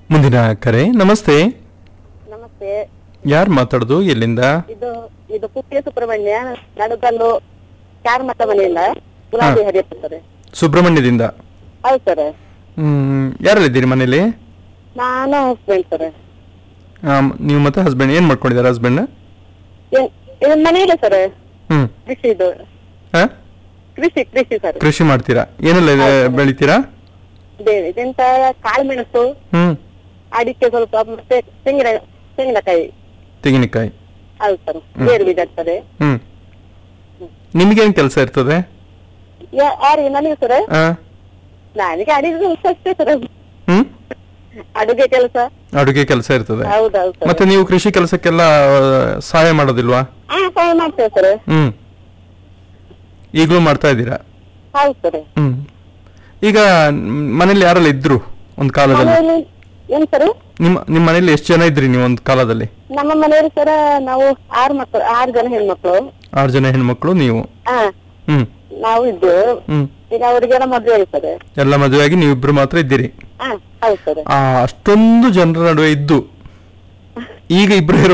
ಮುಂದಿನ ಕರೆ ನಮಸ್ತೆ ನಮಸ್ತೆ ಯಾರು ಮಾತಾಡೋದು ಎಲ್ಲಿಂದ ಇದು ಇದು ಪುಟ್ಟಿ ಸುಬ್ರಹ್ಮಣ್ಯ ನಡುಗಲ್ಲು ಚಾರ್ಮಠ ಮನೆಯಿಂದ ಗುಲಾಬಿ ಹರಿಯಪ್ಪ ಸರ್ ಸುಬ್ರಹ್ಮಣ್ಯದಿಂದ ಹೌದು ಸರ್ ಹ್ಮ್ ಯಾರಲ್ಲಿದ್ದೀರಿ ಮನೇಲಿ ನಾನು ಹಸ್ಬೆಂಡ್ ಸರ್ ಆಮ್, ನೀವು ಮತ್ತೆ ಹಸ್ಬೆಂಡ್ ಏನ್ ಮಾಡ್ಕೊಂಡಿದ್ದಾರೆ ಹಸ್ಬೆಂಡ್ ಇದು ಮನೆಯಿಲ್ಲ ಸರ್ ಹ್ಮ್ ಕೃಷಿ ಇದು ಆ? ಕೃಷಿ ಕೃಷಿ ಸರ್ ಕೃಷಿ ಮಾಡ್ತೀರಾ ಏನೆಲ್ಲ ಇದೆ ಬೆಳಿತೀರಾ ಬೇರೆ ಇದೆಂತ ಕಾಳುಮೆಣಸು ಹ್ಮ್ ಅಡಿಕೆ ಸ್ವಲ್ಪ ಮತ್ತೆ ತೆಂಗಿನ ತೆಂಗಿನಕಾಯಿ ತೆಂಗಿನಕಾಯಿ ಹೌದು ಸರ್ ಬೇರು ಬೀಜ ಆಗ್ತದೆ ಹ್ಮ್ ನಿಮ್ಗೇನ್ ಕೆಲಸ ಇರ್ತದೆ ಯಾ- ಯಾರಿಗೆ ನನಗೆ ಸರ್ ಆ? ನನಗೆ ಅಡಿಗೆ ಕೆಲಸ ಅಷ್ಟೇ ಸರ್ ಹ್ಮ್ ಅಡುಗೆ ಕೆಲಸ ಅಡುಗೆ ಕೆಲಸ ಇರ್ತದೆ ಹೌದೌದು ಸರ್ ಮತ್ತೆ ನೀವು ಕೃಷಿ ಕೆಲಸಕ್ಕೆಲ್ಲ ಆ, ಸಹಾಯ ಮಾಡೋದಿಲ್ವಾ ಹಾ ಸಹಾಯ ಮಾಡ್ತೇವೆ ಸರ್ ಹ್ಮ್ ಈಗಲೂ ಮಾಡ್ತಾ ಇದ್ದೀರಾ ಹೌದು ಸರ್ ಹ್ಮ್ ಈಗ ಮ್, ಮನೇಲಿ ಯಾರೆಲ್ಲ ಇದ್ರು ಒಂದ್ ಕಾಲದಲ್ಲಿ ಮನೆಯಲ್ಲಿ ಏನ್ ಸರ್ ನಿಮ್ಮ ನಿಮ್ಮ ಮನೇಲಿ ಎಷ್ಟು ಜನ ಇದ್ರಿ ನೀವು ಒಂದ್ ಕಾಲದಲ್ಲಿ ನಮ್ಮ ಮನೆಯಲ್ಲಿ ಸರ ನಾವು ಆರು ಮಕ್ಕಳು ಆರು ಜನ ಹೆಣ್ಮಕ್ಳು ಆರು ಜನ ಹೆಣ್ಮಕ್ಳು ನೀವು ಹಾ ಹ್ಮ್ ನಾವು ಇದ್ದು ಹ್ಮ್ ಈಗ ಅವರಿಗೆಲ್ಲ ಮದುವೆ ಆಗ್ತದೆ ಎಲ್ಲ ಮದುವೆಯಾಗಿ ನೀವಿಬ್ರು ಮಾತ್ರ ಇದ್ದೀರಿ ಹಾ ಹೌದು ಸರ್ ಆ ಅಷ್ಟೊಂದು ಜನರ ನಡುವೆ ಇದ್ದು ಈಗ ಇಬ್ರು ಇರೋ